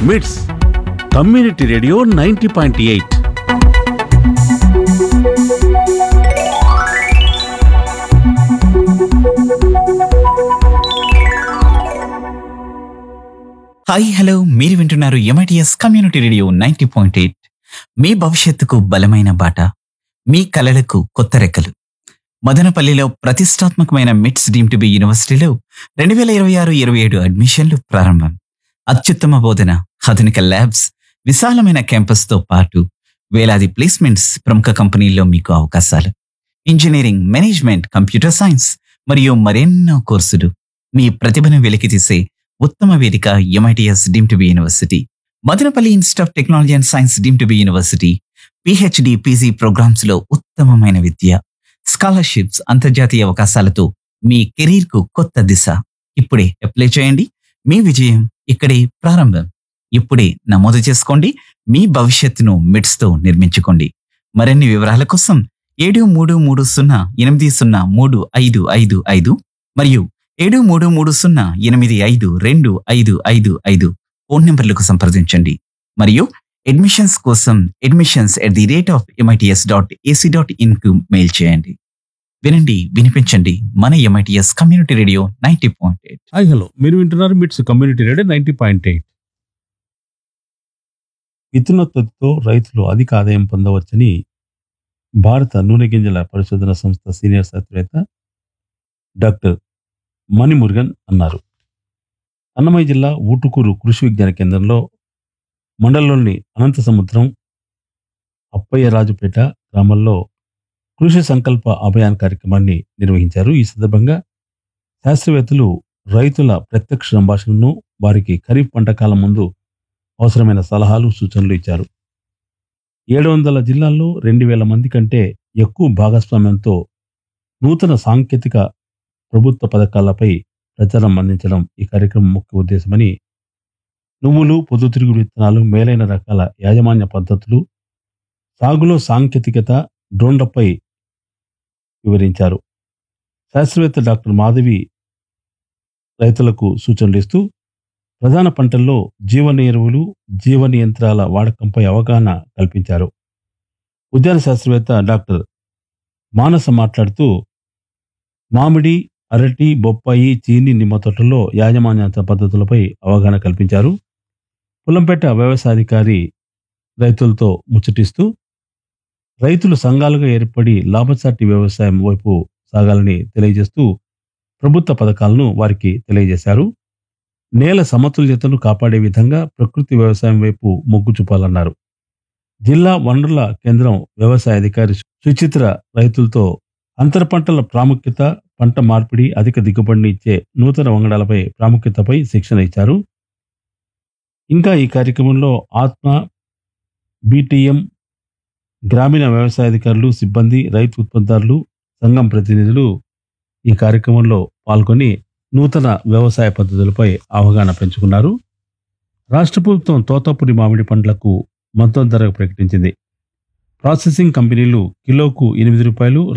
మిట్స్ community radio ninety point eight hi hello మీరు వింటున్నారు MITS community radio ninety point eight మీ భవిష్యత్తుకు బలమైన బాట మీ కలలకు కొత్త రెక్కలు మదనపల్లిలో ప్రతిష్టాత్మకమైన మిట్స్ డీమ్ టు బి యూనివర్సిటీలో రెండు వేల ఇరవై ఆరు ఇరవై ఏడు అడ్మిషన్లు ప్రారంభం అత్యుత్తమ బోధన ఆధునిక ల్యాబ్స్ విశాలమైన క్యాంపస్తో పాటు వేలాది ప్లేస్మెంట్స్ ప్రముఖ కంపెనీల్లో మీకు అవకాశాలు ఇంజనీరింగ్ మేనేజ్మెంట్ కంప్యూటర్ సైన్స్ మరియు మరెన్నో కోర్సులు మీ ప్రతిభను వెలికితీసే ఉత్తమ వేదిక MITS deemed to be university Madanapalle institute of technology and science deemed to be university PhD PG programmes లో ఉత్తమమైన విద్య స్కాలర్షిప్స్ అంతర్జాతీయ అవకాశాలతో మీ కెరీర్ కు కొత్త దిశ ఇప్పుడే అప్లై చేయండి మీ విజయం ఇక్కడే ప్రారంభం ఇప్పుడే నమోదు చేసుకోండి మీ భవిష్యత్తును మిడ్స్ తో నిర్మించుకోండి మరిన్ని వివరాల కోసం ఏడు మూడు మూడు సున్నా ఎనిమిది సున్నా మూడు ఐదు ఐదు ఐదు మరియు ఏడు మూడు మూడు సున్నా ఎనిమిది ఐదు రెండు ఐదు ఐదు ఐదు ఫోన్ నెంబర్లకు సంప్రదించండి మరియు అడ్మిషన్స్ కోసం admissions at the rate of MITS dot ac dot in కు మెయిల్ చేయండి వినండి వినిపించండి మన MITS community radio ninety point eight hi hello మీరు వింటున్నారు MITS community radio ninety point eight విత్తనోత్పత్తితో రైతులు అధిక ఆదాయం పొందవచ్చని భారత నూనె గింజల పరిశోధన సంస్థ సీనియర్ శాస్త్రవేత్త డాక్టర్ మణిమురుగన్ అన్నారు అన్నమయ్య జిల్లా ఊటుకూరు కృషి విజ్ఞాన కేంద్రంలో మండలంలోని అనంత సముద్రం అప్పయ్యరాజుపేట గ్రామంలో కృషి సంకల్ప అభియాన్ కార్యక్రమాన్ని నిర్వహించారు ఈ సందర్భంగా శాస్త్రవేత్తలు రైతుల ప్రత్యక్ష సంభాషణను వారికి ఖరీఫ్ పంట కాలం ముందు అవసరమైన సలహాలు సూచనలు ఇచ్చారు ఏడు వందల జిల్లాల్లో రెండు వేల మంది కంటే ఎక్కువ భాగస్వామ్యంతో నూతన సాంకేతిక ప్రభుత్వ పథకాలపై ప్రచారం అందించడం ఈ కార్యక్రమం ముఖ్య ఉద్దేశమని నువ్వులు పొద్దుతిరుగుడు విత్తనాలు మేలైన రకాల యాజమాన్య పద్ధతులు సాగులో సాంకేతికత డ్రోన్లపై వివరించారు శాస్త్రవేత్త డాక్టర్ మాధవి రైతులకు సూచనలు ఇస్తూ ప్రధాన పంటల్లో జీవన ఎరువులు జీవన యంత్రాల వాడకంపై అవగాహన కల్పించారు ఉద్యాన శాస్త్రవేత్త డాక్టర్ మానస మాట్లాడుతూ మామిడి అరటి బొప్పాయి చీని నిమ్మ తోటల్లో యాజమాన్య పద్ధతులపై అవగాహన కల్పించారు పుల్లంపేట వ్యవసాయాధికారి రైతులతో ముచ్చటిస్తూ రైతులు సంఘాలుగా ఏర్పడి లాభసాటి వ్యవసాయం వైపు సాగాలని తెలియజేస్తూ ప్రభుత్వ పథకాలను వారికి తెలియజేశారు నేల సమతుల్యతను కాపాడే విధంగా ప్రకృతి వ్యవసాయం వైపు మొగ్గు చూపాలన్నారు జిల్లా వనరుల కేంద్రం వ్యవసాయ అధికారి సుచిత్ర రైతులతో అంతర పంటల ప్రాముఖ్యత పంట మార్పిడి అధిక దిగుబడిని ఇచ్చే నూతన వంగడాలపై ప్రాముఖ్యతపై శిక్షణ ఇచ్చారు ఇంకా ఈ కార్యక్రమంలో ఆత్మ బీటీఎం గ్రామీణ వ్యవసాయ అధికారులు సిబ్బంది రైతు ఉత్పత్తిదారులు సంఘం ప్రతినిధులు ఈ కార్యక్రమంలో పాల్గొని నూతన వ్యవసాయ పద్ధతులపై అవగాహన పెంచుకున్నారు రాష్ట్ర ప్రభుత్వం తోతాపురి మామిడి పండ్లకు మద్దతు ధర ప్రకటించింది ప్రాసెసింగ్ కంపెనీలు కిలోకు ఎనిమిది రూపాయలు